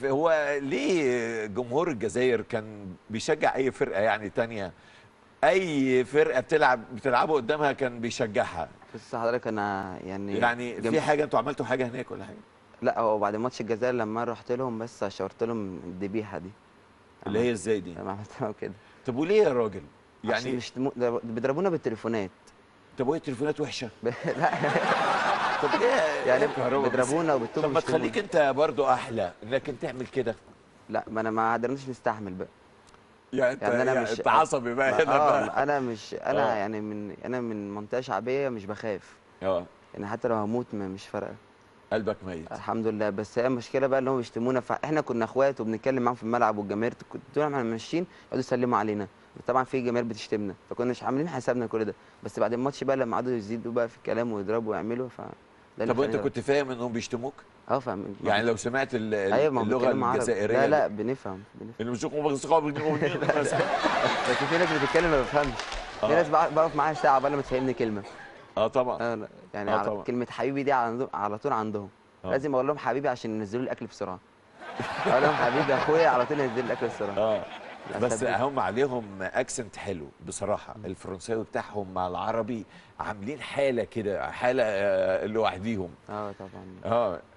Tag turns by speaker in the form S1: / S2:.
S1: هو ليه جمهور الجزائر كان بيشجع اي فرقه يعني تانية اي فرقه بتلعب بتلعبوا قدامها كان بيشجعها
S2: بص حضرتك انا يعني
S1: يعني
S2: جم-
S1: في حاجه انتوا عملتوا حاجه هناك ولا حاجه
S2: لا هو بعد ماتش الجزائر لما أنا رحت لهم بس شاورت لهم الذبيحه دي
S1: اللي هي ازاي دي
S2: لما عملت لهم كده
S1: طب وليه يا راجل
S2: يعني
S1: يعني
S2: مش ده بيضربونا بالتليفونات
S1: طب وهي التليفونات وحشه
S2: ب- لا
S1: طب ليه
S2: يعني
S1: إيه الكهرباء بس؟
S2: بيضربونا وبالطوب
S1: طب ما
S2: بيشتمونا.
S1: تخليك انت برضو احلى انك انت تعمل كده
S2: لا ما انا ما قدرناش نستحمل بقى
S1: يعني انت
S2: يعني أنا
S1: يعني
S2: مش-
S1: انت عصبي بقى هنا
S2: اه
S1: بقى
S2: انا مش انا
S1: آه.
S2: يعني من انا من منطقه شعبيه مش بخاف
S1: اه
S2: يعني حتى لو هموت م- مش فارقه
S1: قلبك ميت
S2: الحمد لله بس هي المشكله بقى اللي هم بيشتمونا فاحنا كنا اخوات وبنتكلم معاهم في الملعب والجماهير كنت طول ما احنا ماشيين يقعدوا يسلموا علينا طبعا في جماهير بتشتمنا فكنا مش عاملين حسابنا كل ده بس بعد الماتش بقى لما قعدوا يزيدوا بقى في الكلام ويضربوا ويعملوا ف ده اللي
S1: طب وانت
S2: خلاني-
S1: كنت فاهم انهم بيشتموك
S2: اه فاهم
S1: يعني لو سمعت ال- ال-
S2: ايوه ما هم
S1: اللغه
S2: بيتكلموا عربي.
S1: الجزائريه
S2: لا لا بنفهم بنفهم
S1: اللي مش بس
S2: بس في ناس بتتكلم ما بفهمش
S1: آه.
S2: في ناس بقى- بقف معاها ساعه قبل ما تفهمني كلمه
S1: اه طبعا
S2: اه لا يعني
S1: آه
S2: على
S1: طبعا.
S2: كلمه حبيبي دي على على طول عندهم
S1: آه.
S2: لازم اقول لهم حبيبي عشان ينزلوا لي الاكل بسرعه اقول لهم حبيبي اخويا على طول ينزل لي الاكل بسرعه
S1: اه بس
S2: أسابيع.
S1: هم عليهم اكسنت حلو بصراحه الفرنساوي بتاعهم مع العربي عاملين حاله كده حاله آه، لوحديهم
S2: اه طبعا
S1: اه